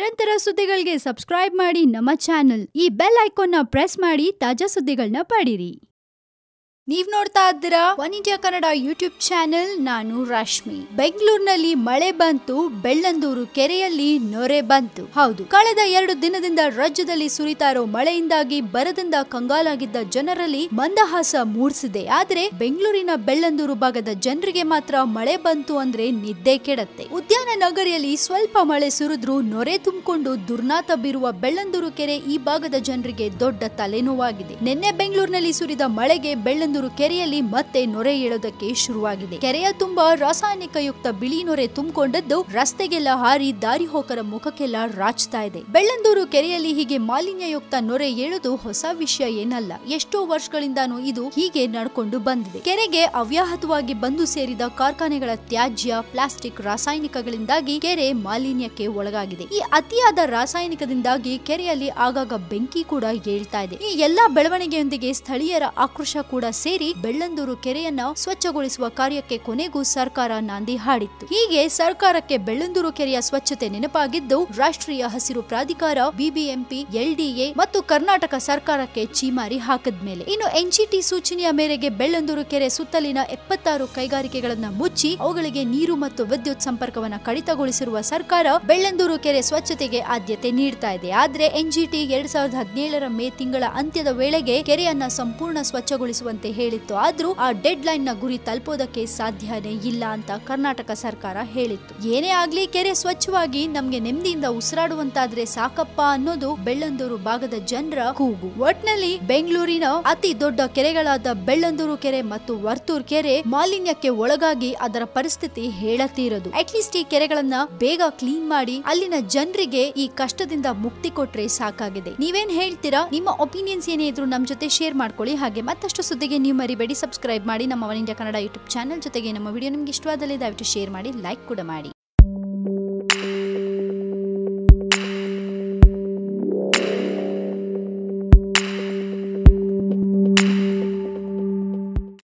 ನಿರಂತರ ಸುದ್ದಿಗಳಿಗೆ ಸಬ್ಸ್ಕ್ರೈಬ್ ಮಾಡಿ ನಮ್ಮ ಚಾನೆಲ್ ಈ ಬೆಲ್ ಐಕಾನ್ನ ಪ್ರೆಸ್ ಮಾಡಿ ತಾಜಾ ಸುದ್ದಿಗಳನ್ನ ಪಡೀರಿ ನೀವ್ ನೋಡ್ತಾ ಇದ್ದೀರಾ one India Kannada YouTube channel ನಾನು ರಶ್ಮಿ ಬೆಂಗಳೂರಿನಲ್ಲಿ ಮಳೆ ಬಂತು ಬೆಳ್ಳಂದೂರು ಕೆರೆಯಲ್ಲಿ ನೊರೆ ಬಂತು ಹೌದು ಕಳೆದ ಎರಡು ದಿನದಿಂದ ರಾಜ್ಯದಲ್ಲಿ ಸುರಿತಾ ಇರೋ ಮಳೆಯಿಂದಾಗಿ ಬರದಿಂದ ಕಂಗಾಲಾಗಿದ್ದ ಜನರಲ್ಲಿ ಮಂದಹಾಸ ಮೂಡಿಸಿದೆ ಆದ್ರೆ ಬೆಂಗಳೂರಿನ ಬೆಳ್ಳಂದೂರು ಭಾಗದ ಜನರಿಗೆ ಮಾತ್ರ ಮಳೆ ಬಂತು ಅಂದ್ರೆ ನಿದ್ದೆ ಕೆಡತ್ತೆ ಉದ್ಯಾನ ನಗರಿಯಲ್ಲಿ ಸ್ವಲ್ಪ ಮಳೆ ಸುರಿದ್ರೂ ನೊರೆ ತುಂಬಿಕೊಂಡು ದುರ್ನಾತ ಬೀರುವ ಬೆಳ್ಳಂದೂರು ಕೆರೆ ಈ ಭಾಗದ ಜನರಿಗೆ ದೊಡ್ಡ ತಲೆನೋವಾಗಿದೆ ನಿನ್ನೆ ಬೆಂಗಳೂರಿನಲ್ಲಿ ಸುರಿದ ಮಳೆಗೆ ಬೆಳ್ಳಂದೂರು ಕೆರೆಯಲ್ಲಿ ಮತ್ತೆ ನೊರೆ ಏಳೋದಕ್ಕೆ ಶುರುವಾಗಿದೆ ಕೆರೆಯ ತುಂಬಾ ರಾಸಾಯನಿಕ ಯುಕ್ತ ಬಿಳಿ ನೊರೆ ತುಂಬಿಕೊಂಡದ್ದು ರಸ್ತೆಗೆಲ್ಲ ಹಾರಿ ದಾರಿ ಹೋಕರ ಮುಖಕ್ಕೆಲ್ಲ ರಾಚ್ತಾ ಇದೆ ಬೆಳ್ಳಂದೂರು ಕೆರೆಯಲ್ಲಿ ಹೀಗೆ ಮಾಲಿನ್ಯಯುಕ್ತ ನೊರೆ ಏಳುದು ಹೊಸ ವಿಷಯ ಏನಲ್ಲ ಎಷ್ಟೋ ವರ್ಷಗಳಿಂದಾನು ಇದು ಹೀಗೆ ನಡ್ಕೊಂಡು ಬಂದಿದೆ ಕೆರೆಗೆ ಅವ್ಯಾಹತವಾಗಿ ಬಂದು ಸೇರಿದ ಕಾರ್ಖಾನೆಗಳ ತ್ಯಾಜ್ಯ ಪ್ಲಾಸ್ಟಿಕ್ ರಾಸಾಯನಿಕಗಳಿಂದಾಗಿ ಕೆರೆ ಮಾಲಿನ್ಯಕ್ಕೆ ಒಳಗಾಗಿದೆ ಈ ಅತಿಯಾದ ರಾಸಾಯನಿಕದಿಂದಾಗಿ ಕೆರೆಯಲ್ಲಿ ಆಗಾಗ ಬೆಂಕಿ ಕೂಡ ಏಳ್ತಾ ಇದೆ ಈ ಎಲ್ಲಾ ಬೆಳವಣಿಗೆಯೊಂದಿಗೆ ಸ್ಥಳೀಯರ ಆಕ್ರೋಶ ಕೂಡ ಸೇರಿ ಬೆಳ್ಳಂದೂರು ಕೆರೆಯನ್ನ ಸ್ವಚ್ಛಗೊಳಿಸುವ ಕಾರ್ಯಕ್ಕೆ ಕೊನೆಗೂ ಸರ್ಕಾರ ನಾಂದಿ ಹಾಡಿತ್ತು ಹೀಗೆ ಸರ್ಕಾರಕ್ಕೆ ಬೆಳ್ಳಂದೂರು ಕೆರೆಯ ಸ್ವಚ್ಛತೆ ನೆನಪಾಗಿದ್ದು ರಾಷ್ಟ್ರೀಯ ಹಸಿರು ಪ್ರಾಧಿಕಾರ ಬಿಬಿಎಂಪಿ ಎಲ್ಡಿಎ ಮತ್ತು ಕರ್ನಾಟಕ ಸರ್ಕಾರಕ್ಕೆ ಚೀಮಾರಿ ಹಾಕಿದ್ಮೇಲೆ ಇನ್ನು ಎನ್ಜಿಟಿ ಸೂಚನೆಯ ಮೇರೆಗೆ ಬೆಳ್ಳಂದೂರು ಕೆರೆ ಸುತ್ತಲಿನ ಎಪ್ಪತ್ತಾರು ಕೈಗಾರಿಕೆಗಳನ್ನ ಮುಚ್ಚಿ ಅವುಗಳಿಗೆ ನೀರು ಮತ್ತು ವಿದ್ಯುತ್ ಸಂಪರ್ಕವನ್ನ ಕಡಿತಗೊಳಿಸಿರುವ ಸರ್ಕಾರ ಬೆಳ್ಳಂದೂರು ಕೆರೆ ಸ್ವಚ್ಛತೆಗೆ ಆದ್ಯತೆ ನೀಡ್ತಾ ಇದೆ ಆದ್ರೆ ಎನ್ಜಿಟಿ ಎರಡ್ ಸಾವಿರದ ಹದಿನೇಳರ ಮೇ ತಿಂಗಳ ಅಂತ್ಯದ ವೇಳೆಗೆ ಕೆರೆಯನ್ನ ಸಂಪೂರ್ಣ ಸ್ವಚ್ಛಗೊಳಿಸುವಂತೆ ಹೇಳಿತ್ತು ಆದ್ರೂ ಆ ಡೆಡ್ ಲೈನ್ ನ ಗುರಿ ತಲುಪೋದಕ್ಕೆ ಸಾಧ್ಯನೇ ಇಲ್ಲ ಅಂತ ಕರ್ನಾಟಕ ಸರ್ಕಾರ ಹೇಳಿತ್ತು ಏನೇ ಆಗ್ಲಿ ಕೆರೆ ಸ್ವಚ್ಛವಾಗಿ ನಮ್ಗೆ ನೆಮ್ಮದಿಯಿಂದ ಉಸಿರಾಡುವಂತಾದ್ರೆ ಸಾಕಪ್ಪ ಅನ್ನೋದು ಬೆಳ್ಳಂದೂರು ಭಾಗದ ಜನರ ಕೂಗು ಒಟ್ನಲ್ಲಿ ಬೆಂಗಳೂರಿನ ಅತಿ ದೊಡ್ಡ ಕೆರೆಗಳಾದ ಬೆಳ್ಳಂದೂರು ಕೆರೆ ಮತ್ತು ವರ್ತೂರ್ ಕೆರೆ ಮಾಲಿನ್ಯಕ್ಕೆ ಒಳಗಾಗಿ ಅದರ ಪರಿಸ್ಥಿತಿ ಹೇಳತೀರದು ಅಟ್ಲೀಸ್ಟ್ ಈ ಕೆರೆಗಳನ್ನ ಬೇಗ ಕ್ಲೀನ್ ಮಾಡಿ ಅಲ್ಲಿನ ಜನರಿಗೆ ಈ ಕಷ್ಟದಿಂದ ಮುಕ್ತಿ ಕೊಟ್ರೆ ಸಾಕಾಗಿದೆ ನೀವೇನ್ ಹೇಳ್ತೀರಾ ನಿಮ್ಮ ಒಪಿನಿಯನ್ಸ್ ಏನೇ ಇದ್ರು ನಮ್ ಜೊತೆ ಶೇರ್ ಮಾಡ್ಕೊಳ್ಳಿ ಹಾಗೆ ಮತ್ತಷ್ಟು ಸುದ್ದಿಗೆ ನೀವು ಮರಿಬೇಡಿ ಸಬ್ಸ್ಕ್ರೈಬ್ ಮಾಡಿ ನಮ್ಮ one India Kannada YouTube channel ಜೊತೆಗೆ ನಮ್ಮ ವಿಡಿಯೋ ನಿಮ್ಗೆ ಇಷ್ಟವಾದಲ್ಲಿ ದಯವಿಟ್ಟು ಶೇರ್ ಮಾಡಿ ಲೈಕ್ ಕೂಡ ಮಾಡಿ